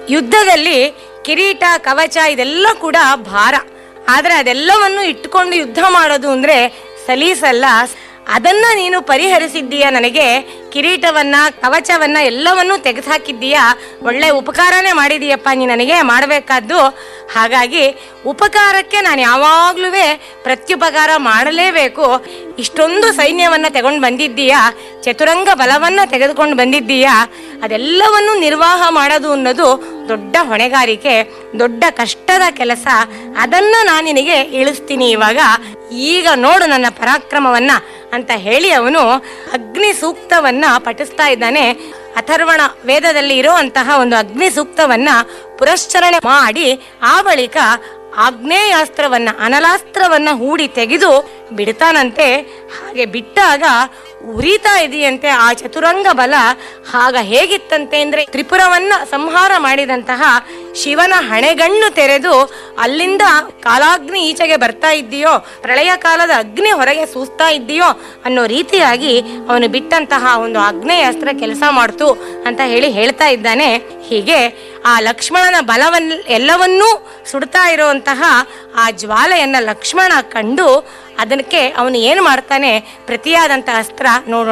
ಯುದ್ಧದಲ್ಲಿ ಕಿರೀಟ ಕವಚ ಇದೆಲ್ಲ ಕೂಡ ಭಾರ ಆದ್ರೆ ಅದೆಲ್ಲವನ್ನು ಇಟ್ಕೊಂಡು ಯುದ್ಧ ಮಾಡೋದು ಅಂದ್ರೆ ಸಲೀಸಲ್ಲ ಅದನ್ನ ನೀನು ಪರಿಹರಿಸಿದ್ದೀಯ ನನಗೆ ಕಿರೀಟವನ್ನ ಕವಚವನ್ನ ಎಲ್ಲವನ್ನೂ ತೆಗೆದುಹಾಕಿದ್ದೀಯಾ ಒಳ್ಳೆ ಉಪಕಾರನೇ ಮಾಡಿದೀಯಪ್ಪ ನೀ ನನಗೆ ಮಾಡಬೇಕಾದ್ದು ಹಾಗಾಗಿ ಉಪಕಾರಕ್ಕೆ ನಾನು ಯಾವಾಗ್ಲೂ ಪ್ರತ್ಯುಪಕಾರ ಮಾಡಲೇಬೇಕು ಇಷ್ಟೊಂದು ಸೈನ್ಯವನ್ನ ತಗೊಂಡು ಬಂದಿದ್ದೀಯಾ ಚತುರಂಗ ಬಲವನ್ನ ತೆಗೆದುಕೊಂಡು ಬಂದಿದ್ದೀಯಾ ಅದೆಲ್ಲವನ್ನು ನಿರ್ವಾಹ ಮಾಡೋದು ಅನ್ನೋದು ದೊಡ್ಡ ಹೊಣೆಗಾರಿಕೆ ದೊಡ್ಡ ಕಷ್ಟದ ಕೆಲಸ ಅದನ್ನ ನಾನು ನಿನಗೆ ಇಳಿಸ್ತೀನಿ ಇವಾಗ ಈಗ ನೋಡು ನನ್ನ ಪರಾಕ್ರಮವನ್ನ ಅಂತ ಹೇಳಿ ಅವನು ಅಗ್ನಿ ಸೂಕ್ತವನ್ನ ಪಠಿಸ್ತಾ ಇದ್ದಾನೆ ಅಥರ್ವಣ ವೇದದಲ್ಲಿ ಇರುವಂತಹ ಒಂದು ಅಗ್ನಿ ಸೂಕ್ತವನ್ನ ಪುರಶ್ಚರಣೆ ಮಾಡಿ ಆ ಬಳಿಕ ಆಗ್ನೇಯಾಸ್ತ್ರವನ್ನ ಅನಲಾಸ್ತ್ರವನ್ನ ಹೂಡಿ ತೆಗೆದು ಬಿಡ್ತಾನಂತೆ ಹಾಗೆ ಬಿಟ್ಟಾಗ ಉರಿತಾ ಇದೆಯಂತೆ ಆ ಚತುರಂಗ ಬಲ ಆಗ ಹೇಗಿತ್ತಂತೆ ಅಂದ್ರೆ ತ್ರಿಪುರವನ್ನ ಸಂಹಾರ ಮಾಡಿದಂತಹ ಶಿವನ ಹಣೆಗಣ್ಣು ತೆರೆದು ಅಲ್ಲಿಂದ ಕಾಲಾಗ್ನಿ ಈಚೆಗೆ ಬರ್ತಾ ಇದ್ದೀಯೋ ಪ್ರಳಯ ಕಾಲದ ಅಗ್ನಿ ಹೊರಗೆ ಸೂಸ್ತಾ ಇದ್ದೀಯೋ ಅನ್ನೋ ರೀತಿಯಾಗಿ ಅವನು ಬಿಟ್ಟಂತಹ ಒಂದು ಆಗ್ನೇಯಾಸ್ತ್ರ ಕೆಲಸ ಮಾಡ್ತು ಅಂತ ಹೇಳಿ ಹೇಳ್ತಾ ಇದ್ದಾನೆ ಹೀಗೆ ಆ ಲಕ್ಷ್ಮಣನ ಬಲವನ್ನ ಎಲ್ಲವನ್ನೂ ಸುಡ್ತಾ ಇರುವಂತಹ ಆ ಜ್ವಾಲೆಯನ್ನ ಲಕ್ಷ್ಮಣ ಕಂಡು ಅದಕ್ಕೆ ಅವನು ಏನು ಮಾಡ್ತಾನೆ ಪ್ರತಿಯಾದಂತಹ ಅಸ್ತ್ರ ನೋಡೋಣ